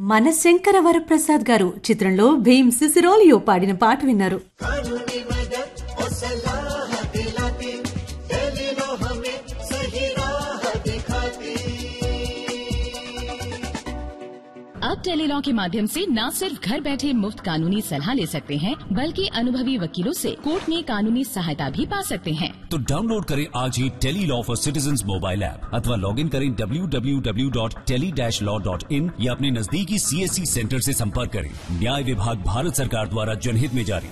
మన శంకర వరప్రసాద్ గారు చిత్రంలో భీమ్ సిసిరోలియో పాడిన పాట విన్నారు कानूनी मदद और सलाह दिलाती टेलीनो हमें सही राह दिखाती अब टेलीलॉ के माध्यम से न सिर्फ घर बैठे मुफ्त कानूनी सलाह ले सकते हैं बल्कि अनुभवी वकीलों से कोर्ट में कानूनी सहायता भी पा सकते हैं तो डाउनलोड करें आज ही tele law for citizen mobile app अथवा लॉग इन करें www.tele-law.in या अपने नजदीकी सीएससी सेंटर से संपर्क करें न्याय विभाग भारत सरकार द्वारा जनहित में जारी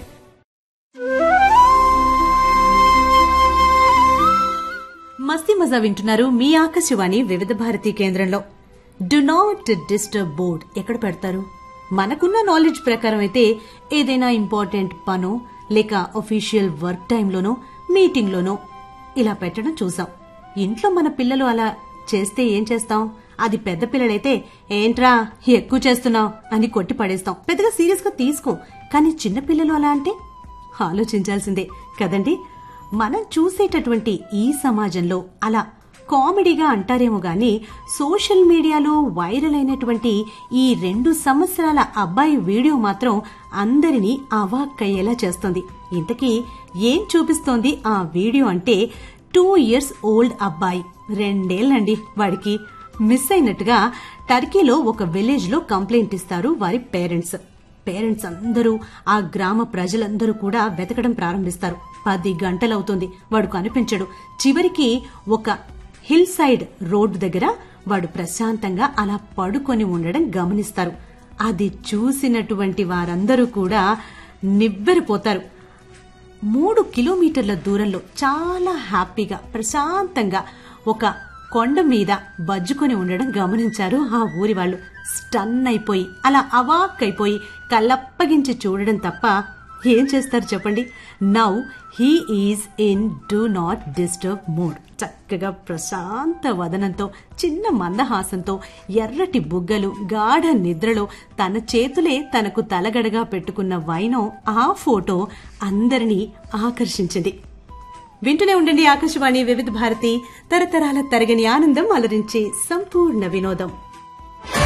మస్తీ మజా వింటున్నారు మీ ఆకాశవాణి వివిధ భారతి కేంద్రంలో డు నాట్ డిస్టర్బ్ బోర్డ్ ఎక్కడ పెడతారు మనకున్న నాలెడ్జ్ ప్రకారం అయితే ఏదైనా ఇంపార్టెంట్ పనో లేక ఒఫీషియల్ వర్క్ టైంలోనో మీటింగ్లోనో ఇలా పెట్టడం చూసాం ఇంట్లో మన పిల్లలు అలా చేస్తే ఏం చేస్తాం అది పెద్ద పిల్లలైతే ఏంట్రా ఎక్కువ చేస్తున్నావు అని కొట్టి పడేస్తాం పెద్దగా సీరియస్ గా తీసుకో కానీ చిన్న పిల్లలు అలా అంటే ఆలోచించాల్సిందే కదండి మనం చూసేటటువంటి ఈ సమాజంలో అలా కామెడీగా అంటారేమో గాని సోషల్ మీడియాలో వైరల్ అయినటువంటి ఈ రెండు సంవత్సరాల అబ్బాయి వీడియో మాత్రం అందరినీ అవాక్కయ్యేలా చేస్తుంది ఇంతకీ ఏం చూపిస్తోంది ఆ వీడియో అంటే టూ ఇయర్స్ ఓల్డ్ అబ్బాయి రెండేళ్లండి వాడికి మిస్ అయినట్టుగా టర్కీలో ఒక విలేజ్ లో కంప్లైంట్ ఇస్తారు వారి పేరెంట్స్ పేరెంట్స్ అందరూ ఆ గ్రామ ప్రజలందరూ కూడా వెతకడం ప్రారంభిస్తారు పది గంటలవుతుంది వాడు కనిపించడు చివరికి ఒక హిల్ సైడ్ రోడ్డు దగ్గర వాడు ప్రశాంతంగా అలా పడుకొని ఉండడం గమనిస్తారు అది చూసినటువంటి వారందరూ కూడా నివ్వెరపోతారు మూడు కిలోమీటర్ల దూరంలో చాలా హ్యాపీగా ప్రశాంతంగా ఒక కొండ మీద బజ్జుకొని ఉండడం గమనించారు ఆ ఊరి వాళ్ళు స్టన్ అయిపోయి అలా అవాక్కైపోయి కళ్ళప్పగించి చూడడం తప్ప ఏం చేస్తారు చెప్పండి now he is in do not disturb mode చక్కగా ప్రశాంత వదనంతో చిన్న మందహాసంతో ఎర్రటి బుగ్గలు గాఢ నిద్రలో తన చేతులే తనకు తలగడగా పెట్టుకున్న వైనం ఆ ఫోటో అందరినీ ఆకర్షించింది వింటూనే ఉండండి ఆకాశవాణి వివిధ భారతి తరతరాల తరగని ఆనందం అలరించి సంపూర్ణ వినోదం